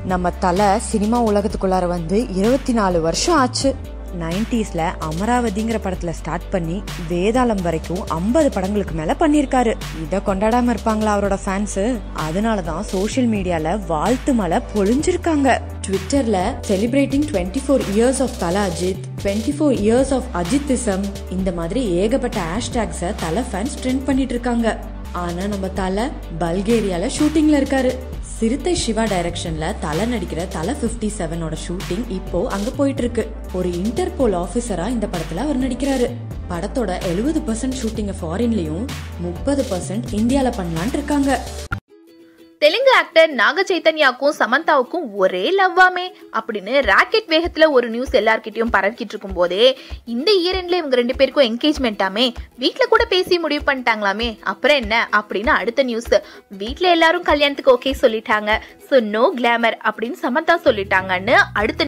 நம்ம தலை சினிமா உலகத்துக்குள்ளார வந்து இருபத்தி நாலு வருஷம் ஆச்சு நைன்டிஸ்ல அமராவதிங்கிற படத்துல ஸ்டார்ட் பண்ணி வேதாளம் வரைக்கும் ஐம்பது படங்களுக்கு மேல பண்ணியிருக்காரு இதை கொண்டாடாம இருப்பாங்களா அவரோட ஃபேன்ஸ் அதனாலதான் சோஷியல் மீடியால வாழ்த்து மலை பொழிஞ்சிருக்காங்க ட்விட்டர்ல celebrating twenty four years of Thala Ajith twenty four years of அஜித்திசம் இந்த மாதிரி ஏகப்பட்ட ஹேஷ்டேக்ஸை தல ஃபேன்ஸ் ட்ரெண்ட் பண்ணிட்டு இருக்காங்க ஆனா நம்ம தலை பல்கேரியால ஷூட்டிங்ல இருக்காரு சிறுத்தை சிவா டைரக்ஷன்ல தலை நடிக்கிற தலை பிப்டி செவனோட ஷூட்டிங் இப்போ அங்க போயிட்டு இருக்கு ஒரு இன்டர்போல் ஆபீசரா இந்த படத்துல அவர் நடிக்கிறாரு படத்தோட எழுபது பர்சன்ட் ஷூட்டிங்கை ஃபாரின்லயும் முப்பது பர்சன்ட் இந்தியால பண்ணலான் இருக்காங்க தெலுங்கு ஆக்டர் நாக சைத்தன்யாவுக்கும் சமந்தாவுக்கும் ஒரே லவ்வாமே அப்படின்னு ராக்கெட் வேகத்துல ஒரு நியூஸ் எல்லார்கிட்டயும் பரவிக்கிட்டு இருக்கும் போதே இந்த இயர் இவங்க ரெண்டு பேருக்கும் என்கேஜ்மெண்ட்டாமே வீட்ல கூட பேசி முடிவு பண்ணிட்டாங்களாமே அப்புறம் என்ன அப்படின்னு அடுத்த நியூஸ் வீட்ல எல்லாரும் கல்யாணத்துக்கு ஓகே சொல்லிட்டாங்க ஸோ நோ கிளாமர் அப்படின்னு சமந்தா சொல்லிட்டாங்கன்னு அடுத்த